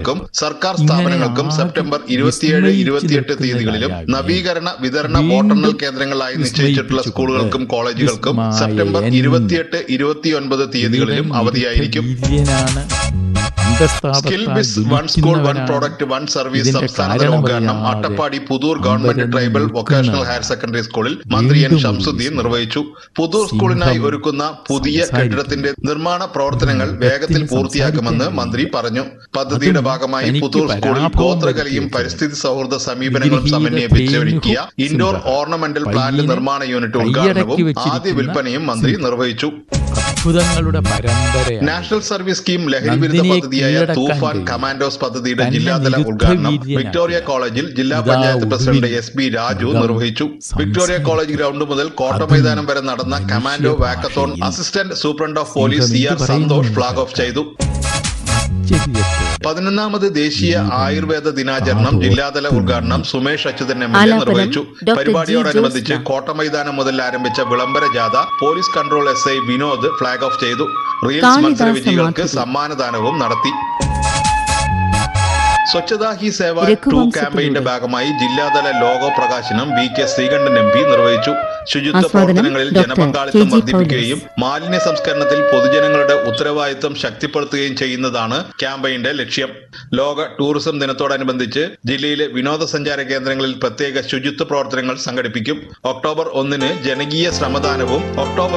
വ്യക്തികൾക്കും സർക്കാർ സ്ഥാപനങ്ങൾക്കും സെപ്റ്റംബർ ഇരുപത്തിയേഴ് ഇരുപത്തിയെട്ട് തീയതികളിലും നവീകരണ വിതരണ വോട്ടെണ്ണൽ കേന്ദ്രങ്ങളായി നിശ്ചയിച്ചിട്ടുള്ള സ്കൂളുകൾക്കും കോളേജുകൾക്കും സെപ്റ്റംബർ ഇരുപത്തിയെട്ട് ഇരുപത്തിയൊൻപത് തീയതികളിലും അവധിയായിരിക്കും skill biz one school one product one service സംസ്ഥാനതല ഉദ്ഘാടനം Attappadi Puthur government tribal vocational higher secondary സ്കൂളിൽ മന്ത്രി എൻ ഷംസുദ്ദീൻ നിർവഹിച്ചു പുതൂർ സ്കൂളിനായി ഒരുക്കുന്ന പുതിയ കെട്ടിടത്തിന്റെ നിർമ്മാണ പ്രവർത്തനങ്ങൾ വേഗത്തിൽ പൂർത്തിയാക്കുമെന്ന് മന്ത്രി പറഞ്ഞു പദ്ധതിയുടെ ഭാഗമായി പുതൂർ സ്കൂളിൽ ഗോത്രകലയും പരിസ്ഥിതി സൗഹൃദ സമീപനങ്ങളും സമന്വയിപ്പിച്ച് ഒരുക്കിയ ഇൻഡോർ ഓർണമെന്റൽ പ്ലാന്റ് നിർമ്മാണ യൂണിറ്റ് ഉദ്ഘാടനവും ആദ്യ വിൽപ്പനയും മന്ത്രി നിർവഹിച്ചു അത്ഭുതങ്ങളുടെ പരമ്പരയാണ് നാഷണൽ സർവീസ് സ്കീം ലഹരി വിരുദ്ധ നന്ദിനിയെ പദ്ധതിയായ കീഴടക്കാൻ തൂഫാൻ കഴിയും. കമാൻഡോസ് പദ്ധതിയുടെ തന്നെ ജില്ലാതല നിരുദ്ധ ഉദ്ഘാടനം വീര്യനാക്കി. വിക്ടോറിയ കോളേജിൽ ജില്ലാ ഇതാ പഞ്ചായത്ത് പ്രസിഡന്റ് ഉരുവിൽ എസ് ബി രാജു അകം നിർവഹിച്ചു വിക്ടോറിയ കോളേജ് ഗ്രൗണ്ട് മുതൽ കോട്ടമൈതാനം വരെ നടന്ന commando walkathon assistant superintendent of police C R Santhosh flag off ചെയ്തു ആശ്ചര്യത്തോടെ പതിനൊന്നാമത് ദേശീയ ആയുർവേദ ദിനാചരണം ജില്ലാതല ഉദ്ഘാടനം Sumesh Achuthan M L A ആലാപനം നിർവഹിച്ചു ഡോക്ടർ ജി. പരിപാടിയോടനുബന്ധിച്ച് ജ്യോത്സ്ന. കോട്ടമൈതാനം മുതൽ ആരംഭിച്ച വിളംബര ജാഥ police control S I Vinod flag off ചെയ്തു റീൽസ് കാളിദാസ മത്സര വിജയികൾക്ക് മാധുരി. സമ്മാനദാനവും നടത്തി സ്വച്ഛതാ ഹി സേവ ടു രഘുവംശത്തിലൂടെ. ക്യാമ്പയിന്റെ ഭാഗമായി ജില്ലാതല ലോഗോ പ്രകാശനം V K Sreekandan M P നിർവഹിച്ചു ശുചിത്വ ആസ്വാദനം പ്രവർത്തനങ്ങളിൽ ഡോക്ടർ ജനപങ്കാളിത്തം കെ ജി വർദ്ധിപ്പിക്കുകയും മാലിന്യ സംസ്കരണത്തിൽ പൊതുജനങ്ങളുടെ ഉത്തരവാദിത്തം ശക്തിപ്പെടുത്തുകയും ചെയ്യുന്നതാണ് ക്യാമ്പയിന്റെ ലക്ഷ്യം ലോക ടൂറിസം ദിനത്തോടനുബന്ധിച്ച് ജില്ലയിലെ വിനോദസഞ്ചാര കേന്ദ്രങ്ങളിൽ പ്രത്യേക ശുചിത്വ പ്രവർത്തനങ്ങൾ സംഘടിപ്പിക്കും ഒക്ടോബർ ഒന്നിന് ജനകീയ ശ്രമദാനവും ഒക്ടോബർ